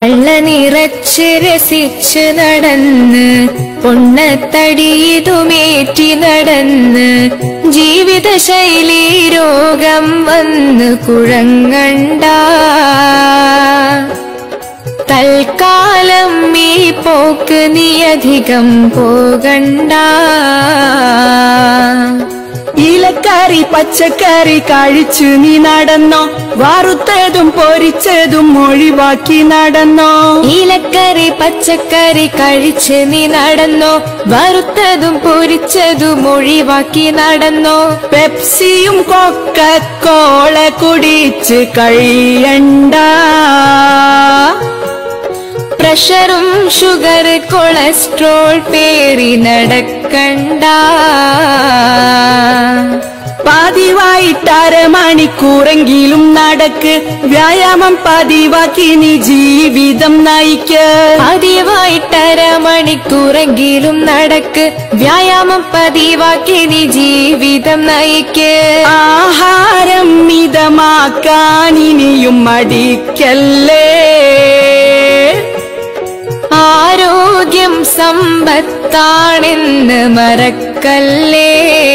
വെള്ള നിറച്ച് രസിച്ച് നടന്ന് പൊണ്ണത്തടിയതുമേറ്റി നടന്ന് ജീവിതശൈലി രോഗം വന്ന് കുഴങ്ങണ്ട തൽക്കാലം ഈ പോക്ക് നീ അധികം പോകണ്ട ഇലക്കറി പച്ചക്കറി കഴിച്ചു നീ നടന്നോ വറുത്തതും പൊരിച്ചതും ഒഴിവാക്കി നടന്നോ ഇലക്കറി പച്ചക്കറി കഴിച്ച് നീ നടന്നോ വറുത്തതും പൊരിച്ചതും ഒഴിവാക്കി നടന്നോ പെപ്സിയും കൊക്കക്കോള കുടിച്ച് കഴിയണ്ട പ്രഷറും ഷുഗർ കൊളസ്ട്രോൾ പേറി നടക്കണ്ട പതിവായിട്ട് അരമണിക്കൂറെങ്കിലും നടക്ക് വ്യായാമം പതിവാക്കി നീ ജീവിതം നയിക്ക് പതിവായിട്ടര മണിക്കൂറെങ്കിലും നടക്ക് വ്യായാമം പതിവാക്കി നീ ജീവിതം നയിക്ക് ആഹാരം മിതമാക്കാൻ ഇനിയും മടിക്കല്ലേ ആരോഗ്യം സമ്പത്താണെന്ന് മറക്കല്ലേ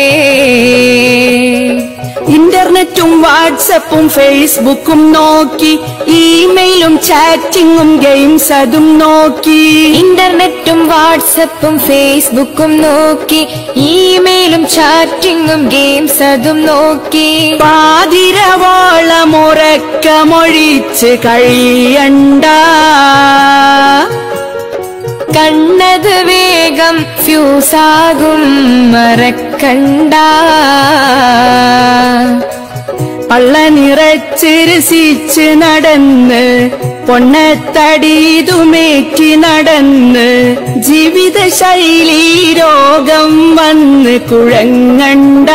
ഇന്റർനെറ്റും വാട്സപ്പും ഫേസ്ബുക്കും നോക്കി ഇമെയിലും ചാറ്റിങ്ങും ഗെയിംസ് അതും നോക്കി ഇന്റർനെറ്റും വാട്സപ്പും ഫേസ്ബുക്കും നോക്കി ഇമെയിലും ചാറ്റിങ്ങും ഗെയിംസ് അതും നോക്കി പാതിരവോളം ഉറക്കമൊഴിച്ച് കഴിയണ്ട കണ്ണത് വേഗം ഫ്യൂസാകും മറക്കണ്ട പള്ള നിറച്ച് രസിച്ച് നടന്ന് പൊണ്ണത്തടിതുമേറ്റി നടന്ന് ജീവിതശൈലി രോഗം വന്ന് കുഴങ്ങണ്ട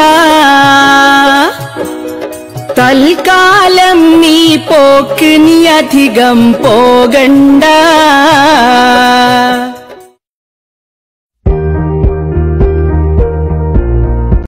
തൽക്കാലം നീ പോക്ക് നീ അധികം പോകണ്ട